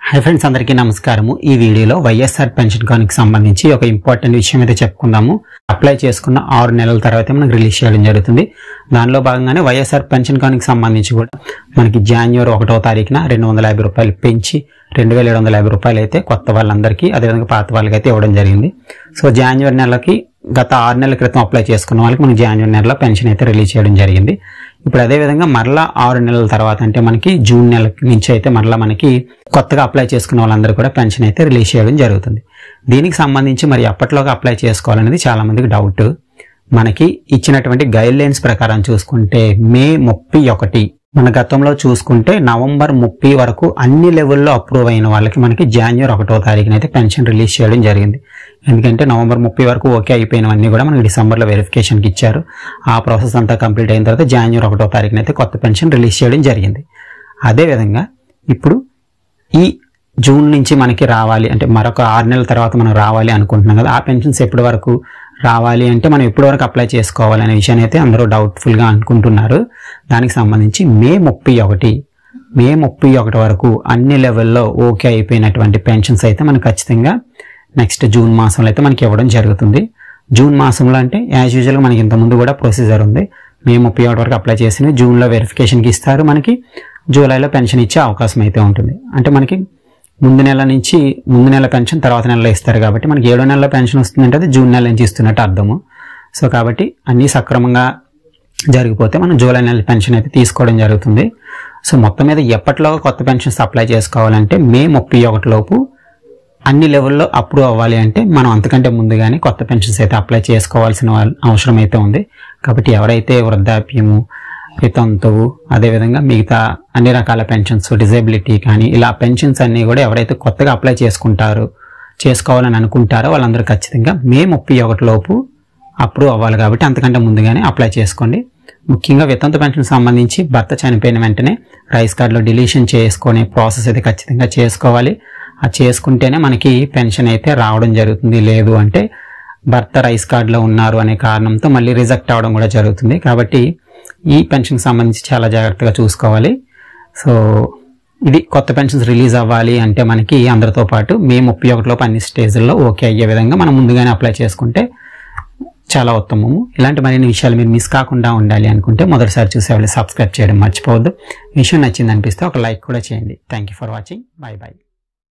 hi friends అందరికీ నమస్కారము ఈ వీడియోలో వైఎస్ఆర్ పెన్షన్ కానికి సంబంధించి ఒక ఇంపార్టెంట్ విషయం అయితే చెప్పుకుందాము అప్లై చేసుకున్న ఆరు నెలల తర్వాత మనకు రిలీజ్ చేయడం జరుగుతుంది దానిలో భాగంగానే వైఎస్ఆర్ పెన్షన్ కానికి సంబంధించి కూడా మనకి జాన్యువరి ఒకటో తారీఖున రెండు వందల యాభై రూపాయలు పెంచి రెండు వేల ఏడు వందల యాభై రూపాయలు అయితే కొత్త వాళ్ళందరికీ అదేవిధంగా పాత వాళ్ళకి అయితే ఇవ్వడం జరిగింది సో జాన్యువరి నెలకి గత ఆరు నెలల క్రితం అప్లై చేసుకున్న వాళ్ళకి మనకి జాన్యువరి నెలలో పెన్షన్ అయితే రిలీజ్ చేయడం జరిగింది ఇప్పుడు అదే విధంగా మరలా ఆరు నెలల తర్వాత అంటే మనకి జూన్ నెల నుంచి అయితే మరలా మనకి కొత్తగా అప్లై చేసుకున్న వాళ్ళందరూ కూడా పెన్షన్ అయితే రిలీజ్ చేయడం జరుగుతుంది దీనికి సంబంధించి మరి ఎప్పటిలోగా అప్లై చేసుకోవాలనేది చాలా మందికి డౌట్ మనకి ఇచ్చినటువంటి గైడ్ లైన్స్ ప్రకారం చూసుకుంటే మే ముప్పై ఒకటి మన గతంలో చూసుకుంటే నవంబర్ ముప్పై వరకు అన్ని లెవెల్లో అప్రూవ్ అయిన వాళ్ళకి మనకి జాన్యువరి ఒకటో తారీఖున అయితే పెన్షన్ రిలీజ్ చేయడం జరిగింది ఎందుకంటే నవంబర్ ముప్పై వరకు ఓకే అయిపోయినవన్నీ కూడా మనకి డిసెంబర్లో వెరిఫికేషన్కి ఇచ్చారు ఆ ప్రాసెస్ అంతా కంప్లీట్ అయిన తర్వాత జాన్యువరి ఒకటో తారీఖున అయితే కొత్త పెన్షన్ రిలీజ్ చేయడం జరిగింది అదేవిధంగా ఇప్పుడు ఈ జూన్ నుంచి మనకి రావాలి అంటే మరొక ఆరు నెలల తర్వాత మనం రావాలి అనుకుంటున్నాం కదా ఆ పెన్షన్స్ ఎప్పటి వరకు రావాలి అంటే మనం ఎప్పటి వరకు అప్లై చేసుకోవాలి అనే విషయాన్ని అయితే అందరూ డౌట్ఫుల్గా అనుకుంటున్నారు దానికి సంబంధించి మే ముప్పై ఒకటి మే ముప్పై ఒకటి వరకు అన్ని లెవెల్లో ఓకే అయిపోయినటువంటి పెన్షన్స్ అయితే మనకు ఖచ్చితంగా నెక్స్ట్ జూన్ మాసంలో అయితే మనకి ఇవ్వడం జరుగుతుంది జూన్ మాసంలో అంటే యాజ్ యూజువల్గా మనకి ఇంతకుముందు కూడా ప్రొసీజర్ ఉంది మే ముప్పై ఒకటి వరకు అప్లై చేసిన జూన్లో వెరిఫికేషన్కి ఇస్తారు మనకి జూలైలో పెన్షన్ ఇచ్చే అవకాశం అయితే ఉంటుంది అంటే మనకి ముందు నెల నుంచి ముందు నెల పెన్షన్ తర్వాత నెలలో ఇస్తారు కాబట్టి మనకి ఏడో నెలలో పెన్షన్ వస్తుందంటే అది జూన్ నెల నుంచి ఇస్తున్నట్టు అర్థము సో కాబట్టి అన్నీ సక్రమంగా జరిగిపోతే మనం జూలై నెల పెన్షన్ అయితే తీసుకోవడం జరుగుతుంది సో మొత్తం మీద ఎప్పటిలోగా కొత్త పెన్షన్స్ అప్లై చేసుకోవాలంటే మే ముప్పై ఒకటి లోపు అన్ని లెవెల్లో అప్రూవ్ అవ్వాలి అంటే మనం అంతకంటే ముందుగానే కొత్త పెన్షన్స్ అయితే అప్లై చేసుకోవాల్సిన వాళ్ళ- అవసరం అయితే ఉంది కాబట్టి ఎవరైతే వృద్ధాప్యము వితంతువు అదేవిధంగా మిగతా అన్ని రకాల పెన్షన్స్ డిజేబిలిటీ కానీ ఇలా పెన్షన్స్ అన్నీ కూడా ఎవరైతే కొత్తగా అప్లై చేసుకుంటారో చేసుకోవాలని అనుకుంటారో వాళ్ళందరూ ఖచ్చితంగా మే ముప్పై ఒకటి లోపు అప్రూవ్ అవ్వాలి కాబట్టి అంతకంటే ముందుగానే అప్లై చేసుకోండి ముఖ్యంగా వితంతు పెన్షన్ సంబంధించి భర్త చనిపోయిన వెంటనే రైస్ కార్డులో డిలీషన్ చేసుకునే ప్రాసెస్ అయితే ఖచ్చితంగా చేసుకోవాలి అది చేసుకుంటేనే మనకి పెన్షన్ అయితే రావడం జరుగుతుంది లేదు అంటే భర్త రైస్ కార్డులో ఉన్నారు అనే కారణంతో మళ్ళీ రిజెక్ట్ అవ్వడం కూడా జరుగుతుంది కాబట్టి ఈ పెన్షన్ సంబంధించి చాలా జాగ్రత్తగా చూసుకోవాలి సో ఇది కొత్త పెన్షన్స్ రిలీజ్ అవ్వాలి అంటే మనకి అందరితో పాటు మే ముప్పై ఒకటిలోపు అన్ని స్టేజ్ల్లో ఓకే అయ్యే విధంగా మనం ముందుగానే అప్లై చేసుకుంటే చాలా ఉత్తమము ఇలాంటి మరిన్ని విషయాలు మీరు మిస్ కాకుండా ఉండాలి అనుకుంటే మొదటిసారి చూసే వాళ్ళు సబ్స్క్రైబ్ చేయడం మర్చిపోవద్దు విషయం నచ్చింది అనిపిస్తే ఒక లైక్ కూడా చేయండి thank you for watching bye bye